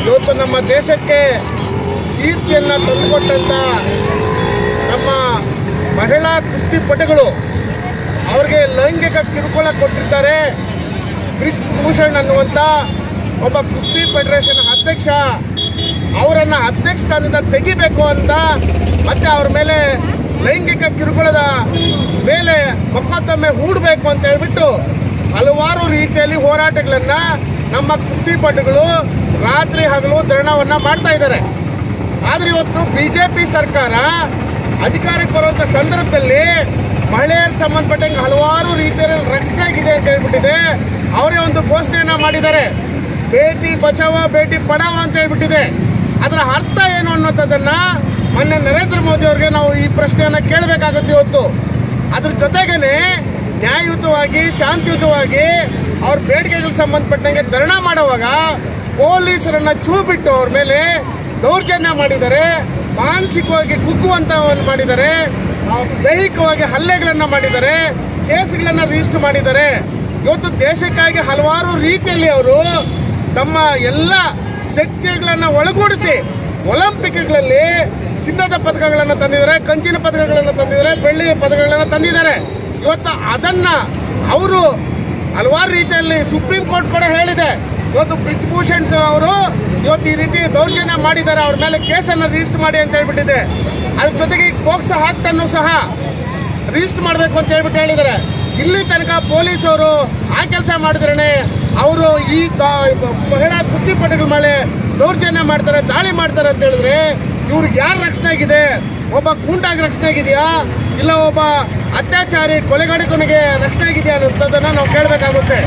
ಇವತ್ತು ನಮ್ಮ ದೇಶಕ್ಕೆ ಕೀರ್ತಿಯನ್ನು ತಂದುಕೊಟ್ಟಂಥ ನಮ್ಮ ಮಹಿಳಾ ಕುಸ್ತಿಪಟುಗಳು ಅವ್ರಿಗೆ ಲೈಂಗಿಕ ಕಿರುಕುಳ ಕೊಟ್ಟಿರ್ತಾರೆ ಬ್ರಿಜ್ ಭೂಷಣ್ ಅನ್ನುವಂಥ ಒಬ್ಬ ಕುಸ್ತಿ ಫೆಡರೇಷನ್ ಅಧ್ಯಕ್ಷ ಅವರನ್ನ ಅಧ್ಯಕ್ಷ ಸ್ಥಾನದಿಂದ ತೆಗಿಬೇಕು ಅಂತ ಮತ್ತೆ ಅವ್ರ ಮೇಲೆ ಲೈಂಗಿಕ ಕಿರುಕುಳದ ಮೇಲೆ ಮೊಕದ್ದಮೆ ಹೂಡಬೇಕು ಅಂತ ಹೇಳ್ಬಿಟ್ಟು ಹಲವಾರು ರೀತಿಯಲ್ಲಿ ಹೋರಾಟಗಳನ್ನ ನಮ್ಮ ಕುಸ್ತಿಪಟುಗಳು ರಾತ್ರಿ ಹಗಲು ಧರಣವನ್ನ ಮಾಡ್ತಾ ಇದ್ದಾರೆ ಆದ್ರೆ ಇವತ್ತು ಬಿಜೆಪಿ ಸರ್ಕಾರ ಅಧಿಕಾರಕ್ಕೆ ಬರುವಂತ ಸಂದರ್ಭದಲ್ಲಿ ಮಹಿಳೆಯರಿಗೆ ಸಂಬಂಧಪಟ್ಟಂಗೆ ಹಲವಾರು ರೀತಿಯಲ್ಲಿ ರಕ್ಷಣೆ ಆಗಿದೆ ಅಂತ ಹೇಳ್ಬಿಟ್ಟಿದೆ ಅವರೇ ಒಂದು ಘೋಷಣೆಯನ್ನ ಮಾಡಿದ್ದಾರೆ ಬೇಟಿ ಬಚಾವ ಬೇಟಿ ಪಡಾವ ಅಂತ ಹೇಳ್ಬಿಟ್ಟಿದೆ ಅದರ ಅರ್ಥ ಏನು ಅನ್ನೋದನ್ನ ಮೊನ್ನೆ ನರೇಂದ್ರ ಮೋದಿ ಅವರಿಗೆ ನಾವು ಈ ಪ್ರಶ್ನೆಯನ್ನ ಕೇಳಬೇಕಾಗುತ್ತೆ ಇವತ್ತು ಅದ್ರ ಜೊತೆಗೇನೆ ನ್ಯಾಯಯುತವಾಗಿ ಶಾಂತಿಯುತವಾಗಿ ಅವ್ರ ಬೇಡಿಕೆಗಳಿಗೆ ಸಂಬಂಧಪಟ್ಟಂಗೆ ಧರಣ ಮಾಡುವಾಗ ಪೊಲೀಸರನ್ನ ಚೂ ಬಿಟ್ಟು ಅವ್ರ ಮೇಲೆ ದೌರ್ಜನ್ಯ ಮಾಡಿದ್ದಾರೆ ಮಾನಸಿಕವಾಗಿ ಕುಗ್ಗುವಂತವನ್ನು ಮಾಡಿದ್ದಾರೆ ಆ, ದೈಹಿಕವಾಗಿ ಹಲ್ಲೆಗಳನ್ನ ಮಾಡಿದ್ದಾರೆ ಕೇಸ್ಗಳನ್ನ ರಿಜಿಸ್ಟರ್ ಮಾಡಿದ್ದಾರೆ ಇವತ್ತು ದೇಶಕ್ಕಾಗಿ ಹಲವಾರು ರೀತಿಯಲ್ಲಿ ಅವರು ತಮ್ಮ ಎಲ್ಲ ಶಕ್ತಿಗಳನ್ನ ಒಳಗೂಡಿಸಿ ಒಲಿಂಪಿಕ್ಗಳಲ್ಲಿ ಚಿನ್ನದ ಪದಕಗಳನ್ನು ತಂದಿದ್ದಾರೆ ಕಂಚಿನ ಪದಕಗಳನ್ನು ತಂದಿದ್ದಾರೆ ಬೆಳ್ಳಿಯ ಪದಕಗಳನ್ನು ತಂದಿದ್ದಾರೆ ಇವತ್ತು ಅದನ್ನ ಅವರು ಹಲವಾರು ರೀತಿಯಲ್ಲಿ ಸುಪ್ರೀಂ ಕೋರ್ಟ್ ಕೂಡ ಹೇಳಿದೆ ಇವತ್ತು ಬ್ರಿಜ್ಭೂಷಣ್ ಅವರು ಇವತ್ತು ಈ ರೀತಿ ದೌರ್ಜನ್ಯ ಮಾಡಿದ್ದಾರೆ ಅವ್ರ ಮೇಲೆ ಕೇಸನ್ನು ರಿಜಿಸ್ಟರ್ ಮಾಡಿ ಅಂತ ಹೇಳ್ಬಿಟ್ಟಿದೆ ಅದ್ರ ಜೊತೆಗೆ ಈ ಪೋಕ್ಸೋ ಆಕ್ಟ್ ಅನ್ನು ಸಹ ರಿಜಿಸ್ಟರ್ ಮಾಡಬೇಕು ಅಂತ ಹೇಳ್ಬಿಟ್ಟು ಹೇಳಿದ್ದಾರೆ ಇಲ್ಲಿ ತನಕ ಪೊಲೀಸ್ ಅವರು ಆ ಕೆಲಸ ಮಾಡಿದ್ರೇನೆ ಅವರು ಈ ದಾ- ಮಹಿಳಾ ಕುಸ್ತಿಪಟುಗಳ ಮೇಲೆ ದೌರ್ಜನ್ಯ ಮಾಡ್ತಾರೆ ದಾಳಿ ಮಾಡ್ತಾರೆ ಅಂತ ಹೇಳಿದ್ರೆ ಇವ್ರಿಗೆ ಯಾರು ರಕ್ಷಣೆ ಆಗಿದೆ ಒಬ್ಬ ಗೂಂಡಾಗಿ ರಕ್ಷಣೆ ಆಗಿದೆಯಾ ಇಲ್ಲ ಒಬ್ಬ ಅತ್ಯಾಚಾರಿ ಕೊಲೆಗಾಡಿಕನಿಗೆ ರಕ್ಷಣೆ ಆಗಿದೆಯಾ ಅನ್ನೋದನ್ನ ನಾವು ಕೇಳಬೇಕಾಗುತ್ತೆ